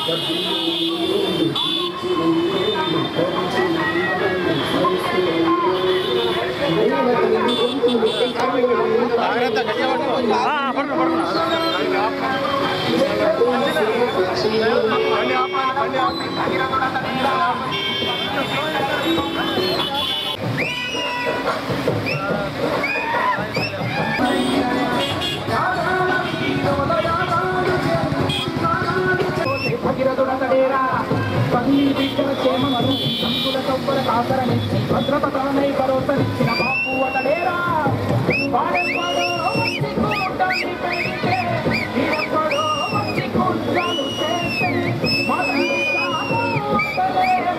భగీరథుడతడేరా పది బిడ్డల క్షేమమను సంకుల చొప్పర కాసరమిచ్చి భద్రపతనై భరోసనిచ్చిన బాపు అతడేరా వాడెవ్వడో వచ్చి కూటాన్ని పెడితే వీడెవ్వడో వచ్చి కూటాలు చేస్తే మొదటి సాగు అతడే.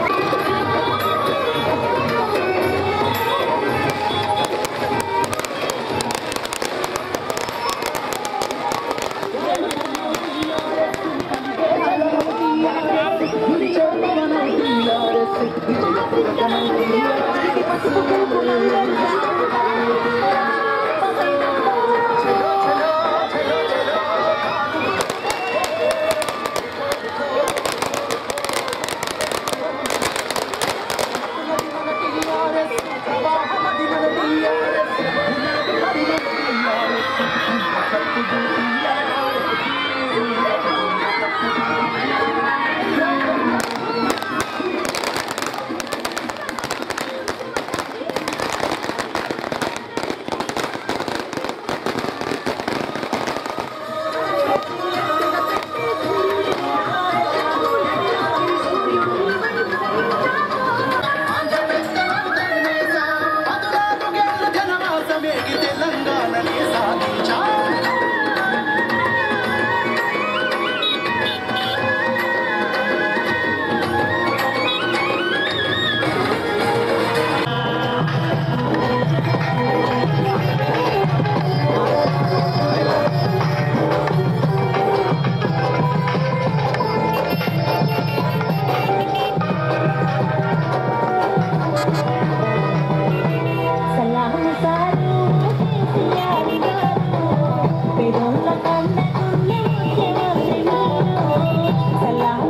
సలాం సారు కేసీఆర్ గారు పేదోళ్ళ కన్నగుండె ముఖ్యమంత్రి గారు సలాం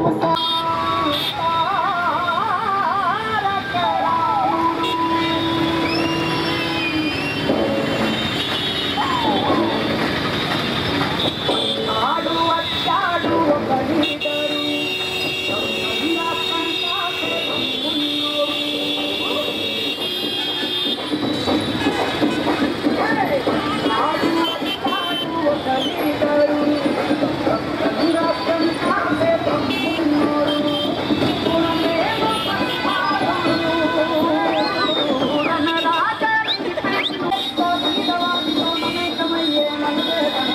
ఆడు వచ్చాడు ఒక లీడరు నా పంటాకే తమ్ముళ్ళు. ఆడు వచ్చాడు ఒక లీడరు నా పంటాకే తమ్ముళ్ళు. గుణమేమో పంటారు. గుణరాజానికి పెట్టు. కోటిదవాడితో మమేకమయ్యే మనదే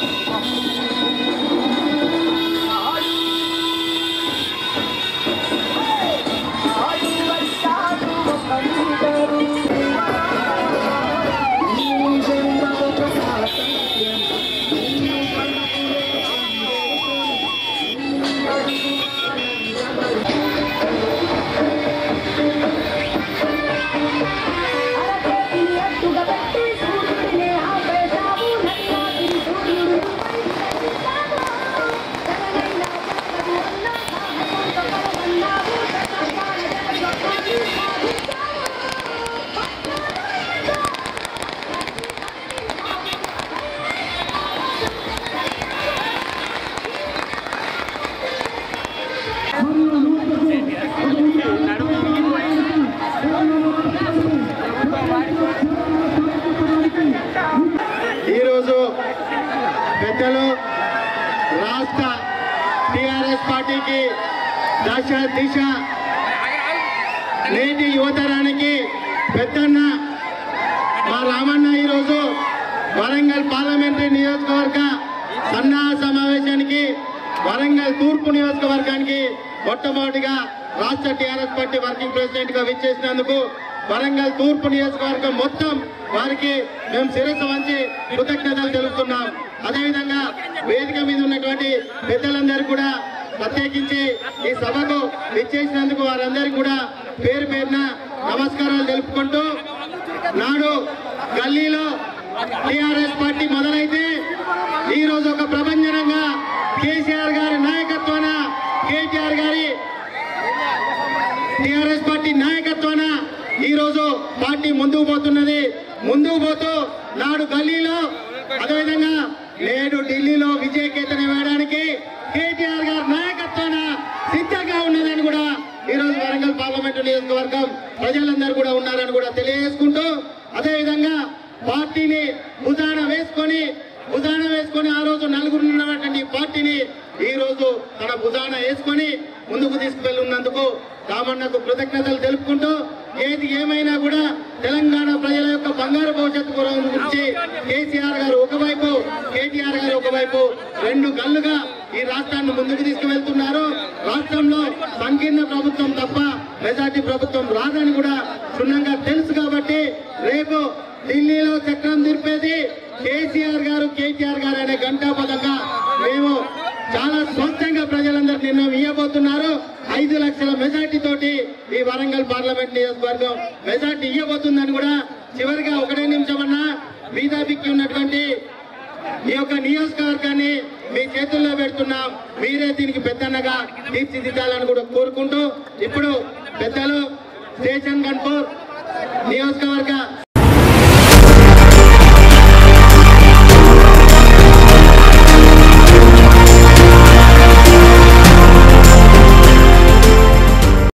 ఈరోజు పెద్దలు రాష్ట్ర టిఆర్ఎస్ పార్టీకి దశ దిశ నేటి యువతరానికి పెద్దన్న మా రామన్న ఈరోజు వరంగల్ పార్లమెంటరీ నియోజకవర్గ సన్నాహ సమావేశానికి వరంగల్ తూర్పు నియోజకవర్గానికి మొట్టమొదటిగా రాష్ట్ర టిఆర్ఎస్ పార్టీ వర్కింగ్ ప్రెసిడెంట్ గా విచ్చేసినందుకు వరంగల్ తూర్పు నియోజకవర్గం మొత్తం వారికి మేము శిరస్సు వంచి కృతజ్ఞతలు తెలుపుతున్నాం అదేవిధంగా వేదిక మీద ఉన్నటువంటి పెద్దలందరూ కూడా ప్రత్యేకించి ఈ సభకు విచ్చేసినందుకు వారందరికీ కూడా పేరు పేరున నమస్కారాలు తెలుపుకుంటూ నాడు గల్లీలో టిఆర్ఎస్ పార్టీ మొదలైతే ఈ రోజు ఒక ప్రభంజనంగా కేసీఆర్ గారి నాయకత్వాన కేటీఆర్ గారి పార్టీ ముందుకు పోతున్నది ముందుకు పోతూ నాడు గల్లీలో అదేవిధంగా నేడు ఢిల్లీలో విజయకేతనం వేయడానికి కేటీఆర్ గారి నాయకత్వాన సిద్ధంగా ఉన్నదని కూడా ఈ రోజు వరంగల్ పార్లమెంటు నియోజకవర్గం ప్రజలందరూ కూడా ఉన్నారని కూడా తెలియజేసుకుంటూ అదేవిధంగా పార్టీని భుజాన వేసుకొని భుజాన వేసుకొని ఆ రోజు నలుగురు ఉన్నటువంటి ఈ పార్టీని ఈ రోజు తన భుజాన వేసుకొని ముందుకు తీసుకువెళ్ళున్నందుకు రామన్నకు కృతజ్ఞతలు తెలుపుకుంటూ ఏది ఏమైనా కూడా తెలంగాణ ప్రజల యొక్క బంగారు భవిష్యత్తు గురించి కేసీఆర్ గారు ఒకవైపు కేటీఆర్ గారు ఒకవైపు రెండు కళ్ళుగా ఈ రాష్ట్రాన్ని ముందుకు తీసుకువెళ్తున్నారు రాష్ట్రంలో సంకీర్ణ ప్రభుత్వం తప్ప మెజార్టీ ప్రభుత్వం రాదని కూడా క్షుణ్ణంగా తెలుసు కాబట్టి రేపు ఢిల్లీలో చక్రం తిరిపేది కేసీఆర్ గారు కేటీఆర్ గారు అనే గంటాపదంగా మేము చాలా స్పష్టంగా ప్రజలందరూ నిర్ణయం ఇవ్వబోతున్నారు ఐదు లక్షల మెజార్టీ తోటి ఈ వరంగల్ పార్లమెంట్ నియోజకవర్గం మెజార్టీ ఇవ్వబోతుందని కూడా చివరిగా ఒకటే నిమిషం అన్నా బీజేపీకి ఉన్నటువంటి ఈ యొక్క నియోజకవర్గాన్ని మీ చేతుల్లో పెడుతున్నాం మీరే దీనికి పెద్దన్నగా తీర్చిదిద్దాలని కూడా కోరుకుంటూ ఇప్పుడు పెద్దలు స్టేషన్ గన్పూర్ నియోజకవర్గ